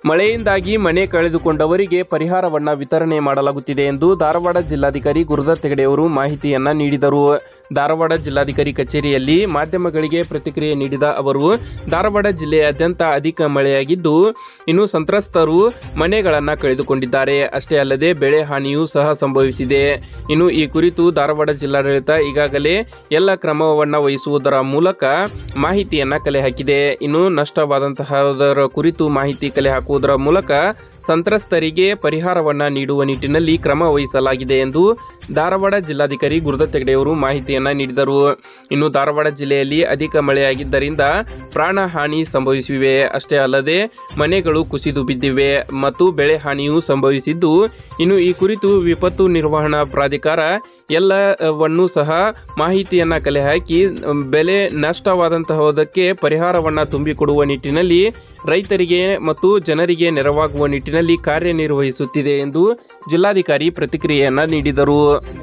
ಮಳೆಯಿಂದಾಗಿ ಮನೆ ಕಳೆದುಕೊಂಡವರಿಗೆ ಪರಿಹಾರವನ್ನ ವಿತರಣೆ ಮಾಡಲಾಗುತ್ತಿದೆ ಎಂದು ಧಾರವಾಡ ಜಿಲ್ಲಾಧಿಕಾರಿ ಗುರುದತ್ ಹೆಗಡೆಯವರು ಮಾಹಿತಿಯನ್ನ ನೀಡಿದರು ಧಾರವಾಡ ಜಿಲ್ಲಾಧಿಕಾರಿ ಕಚೇರಿಯಲ್ಲಿ ಮಾಧ್ಯಮಗಳಿಗೆ ಪ್ರತಿಕ್ರಿಯೆ ನೀಡಿದ ಅವರು ಧಾರವಾಡ ಜಿಲ್ಲೆಯಾದ್ಯಂತ ಅಧಿಕ ಮಳೆಯಾಗಿದ್ದು ಇನ್ನು ಸಂತ್ರಸ್ತರು ಮನೆಗಳನ್ನು ಕಳೆದುಕೊಂಡಿದ್ದಾರೆ ಅಷ್ಟೇ ಅಲ್ಲದೆ ಬೆಳೆ ಹಾನಿಯೂ ಸಹ ಸಂಭವಿಸಿದೆ ಇನ್ನು ಈ ಕುರಿತು ಧಾರವಾಡ ಜಿಲ್ಲಾಡಳಿತ ಈಗಾಗಲೇ ಎಲ್ಲ ಕ್ರಮವನ್ನು ವಹಿಸುವುದರ ಮೂಲಕ ಮಾಹಿತಿಯನ್ನ ಕಲೆ ಹಾಕಿದೆ ಇನ್ನು ನಷ್ಟವಾದಂತಹದರ ಕುರಿತು ಮಾಹಿತಿ ಕಲೆ ಹಾಕುವುದರ ಮೂಲಕ ಸಂತ್ರಸ್ತರಿಗೆ ಪರಿಹಾರವನ್ನ ನೀಡುವ ನಿಟ್ಟಿನಲ್ಲಿ ಕ್ರಮ ವಹಿಸಲಾಗಿದೆ ಎಂದು ಧಾರವಾಡ ಜಿಲ್ಲಾಧಿಕಾರಿ ಗುರುದತ್ ಹೆಗಡೆಯವರು ಮಾಹಿತಿಯನ್ನ ನೀಡಿದರು ಇನ್ನು ಧಾರವಾಡ ಜಿಲ್ಲೆಯಲ್ಲಿ ಅಧಿಕ ಮಳೆಯಾಗಿದ್ದರಿಂದ ಪ್ರಾಣ ಹಾನಿ ಸಂಭವಿಸಿವೆ ಅಷ್ಟೇ ಅಲ್ಲದೆ ಮನೆಗಳು ಕುಸಿದು ಬಿದ್ದಿವೆ ಮತ್ತು ಬೆಳೆ ಹಾನಿಯೂ ಸಂಭವಿಸಿದ್ದು ಇನ್ನು ಈ ಕುರಿತು ವಿಪತ್ತು ನಿರ್ವಹಣಾ ಪ್ರಾಧಿಕಾರ ಎಲ್ಲವನ್ನೂ ಸಹ ಮಾಹಿತಿಯನ್ನ ಕಲೆ ಹಾಕಿ ಬೆಲೆ ನಷ್ಟವಾದಂತಹದಕ್ಕೆ ಪರಿಹಾರವನ್ನ ತುಂಬಿಕೊಡುವ ನಿಟ್ಟಿನಲ್ಲಿ ರೈತರಿಗೆ ಮತ್ತು ಜನರಿಗೆ ನೆರವಾಗುವ ನಿಟ್ಟಿನಲ್ಲಿ ಕಾರ್ಯನಿರ್ವಹಿಸುತ್ತಿದೆ ಎಂದು ಜಿಲ್ಲಾಧಿಕಾರಿ ಪ್ರತಿಕ್ರಿಯೆಯನ್ನ ನೀಡಿದರು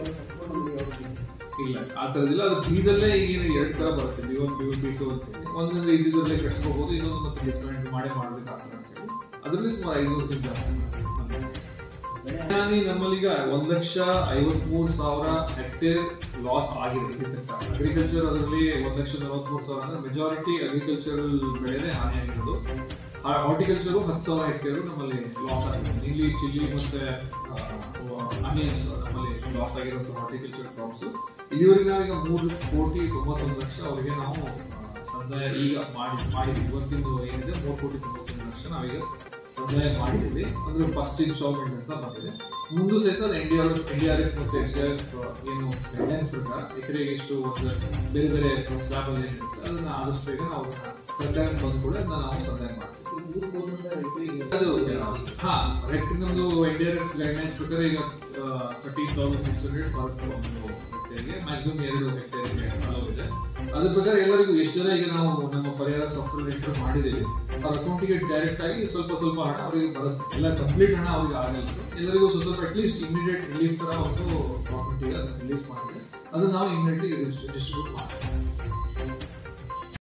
ಇಲ್ಲ ಆ ಥರದಿಲ್ಲ ಅದು ಬೀದಲ್ಲೇ ಈಗೇನು ಎರಡು ಥರ ಬರುತ್ತೆ B one B one B two ಅಂತ ಹೇಳಿ ಒಂದೊಂದು ಇದ್ದಿದ್ದಲ್ಲೇ ಕಟ್ಸ್ಕೋಬಹುದು ಇನ್ನೊಂದು ಮತ್ತೆ ಡಿಸ್ಕೌಂಟ್ ಮಾಡೇ ಮಾಡ್ಬೇಕಾಗ್ತದೆ ಅಂತ ಹೇಳಿ ಅದರಲ್ಲಿ ಸುಮಾರು ಐನೂರು ತಿಂಗ್ ಜಾಸ್ತಿ ಮಾಡ್ತಾರೆ. ನಮ್ಮಲ್ಲೀಗ ಒಂದ್ ಲಕ್ಷ ಐವತ್ಮೂರು ಸಾವಿರ ಹೆಕ್ಟೇರ್ ಲಾಸ್ ಆಗಿದೆ ಅಗ್ರಿಕಲ್ಚರ್ ಅದರಲ್ಲಿ ಒಂದ್ ಲಕ್ಷ ನಲವತ್ಮೂರು ಸಾವಿರ ಅಂದ್ರೆ ಮೆಜಾರಿಟಿ ಅಗ್ರಿಕಲ್ಚರಲ್ ಬೆಳೆನೇ ಹಾನಿ ಆಗಿರೋದು ಹಾರ್ಟಿಕಲ್ಚರು ಹತ್ತು ಸಾವಿರ ಹೆಕ್ಟೇರ್ ನಮ್ಮಲ್ಲಿ ಲಾಸ್ ಆಗಿದೆ ನೀಲಿ ಚಿಲ್ಲಿ ಮತ್ತೆ ಅನಿಯನ್ಸ್ ನಮ್ಮಲ್ಲಿ ಲಾಸ್ ಆಗಿರೋದು ಹಾರ್ಟಿಕಲ್ಚರ್ ಕ್ರಾಪ್ಸ್ ಇಲ್ಲಿವರೆಗೆ ನಾವೀಗ ಮೂರು ಕೋಟಿ ತೊಂಬತ್ತೊಂದು ಲಕ್ಷ ಅವರಿಗೆ ನಾವು ಆ, ಸಂದಾಯ ಈಗ ಮಾಡಿ ಮಾಡಿದ್ವಿ ಇವತ್ತಿಂದು ಏನಿದೆ ಮೂರು ಕೋಟಿ ತೊಂಬತ್ತೊಂದು ಲಕ್ಷ ನಾವೀಗ ಸಂದಾಯ ಮಾಡಿದ್ದೀವಿ ಅಂದ್ರೆ ಫಸ್ಟ್ ಇನ್ಸ್ಟಾಲ್ಮೆಂಟ್ ಅಂತ ಬಂದಿದೆ ಮುಂದೆ ಸಹಿತ N D R N D R F ಮತ್ತೆ ಎಸ್ ಡಿ ಆರ್ ಎಫ್ ಏನು ಗೈಡ್ಲೈನ್ಸ್ ಪ್ರಕಾರ ಎಕರೆಗೆ ಎಷ್ಟು ಒಂದು ಬೇರೆ ಬೇರೆ ಸ್ಲಾಬ್ ಅಲ್ಲಿ ಏನಿರುತ್ತೆ ಅದನ್ನ ಆದಷ್ಟು ಬೇಗ ನಾವು ಸರ್ಕಾರ ಬಂದ ಕೂಡ ಅದನ್ನ ನಾವು ಸಂದಾಯ ಮಾಡ್ತೀವಿ ಅದು ಹಾ ರೈಟ್ ನಮ್ದು N D R F guidelines ಪ್ರಕಾರ ಈಗ thirteen thousand six hundred per ಒಂದು ಹೆಕ್ಟೇರ್ಗೆ ಮ್ಯಾಕ್ಸಿಮಮ್ ಎರಡು ಹೆಕ್ಟೇರ್ಗೆ ಅಲೋ ಇದೆ ಅದ್ರ ಪ್ರಕಾರ ಎಲ್ಲರಿಗೂ ಎಷ್ಟು ಜನ ಈಗ ನಾವು ನಮ್ಮ ಪರಿಹಾರ ಸಾಫ್ಟ್ವೇರ್ ಎಂಟರ್ ಮಾಡಿದ್ದೀವಿ ಅವ್ರ ಅಕೌಂಟಿಗೆ ಡೈರೆಕ್ಟ್ ಆಗಿ ಸ್ವಲ್ಪ ಸ್ವಲ್ಪ ಹಣ ಅವರಿಗೆ ಬರುತ್ತೆ ಎಲ್ಲ ಕಂಪ್ಲೀಟ್ ಹಣ ಅವ್ರಿಗೆ ಆಗಲ್ಲ ಎಲ್ಲರಿಗೂ ಸ್ವಲ್ಪ ಸ್ವಲ್ಪ ಅಟ್ಲೀಸ್ಟ್ ಇಮಿಡಿಯೇಟ್ ರಿಲೀಫ್ ತರ ಒಂದು ಪ್ರಾಪರ್ಟಿ ಅದನ್ನ ರಿಲೀಸ್ ಮಾಡಿದ್ರೆ ಅದನ್ನ ನಾವು ಇಮಿಡಿಯೇಟ್ಲಿ ಡಿಸ್ಟ್ರಿಬ್ಯೂಟ್ ಮಾಡ್ತೀವಿ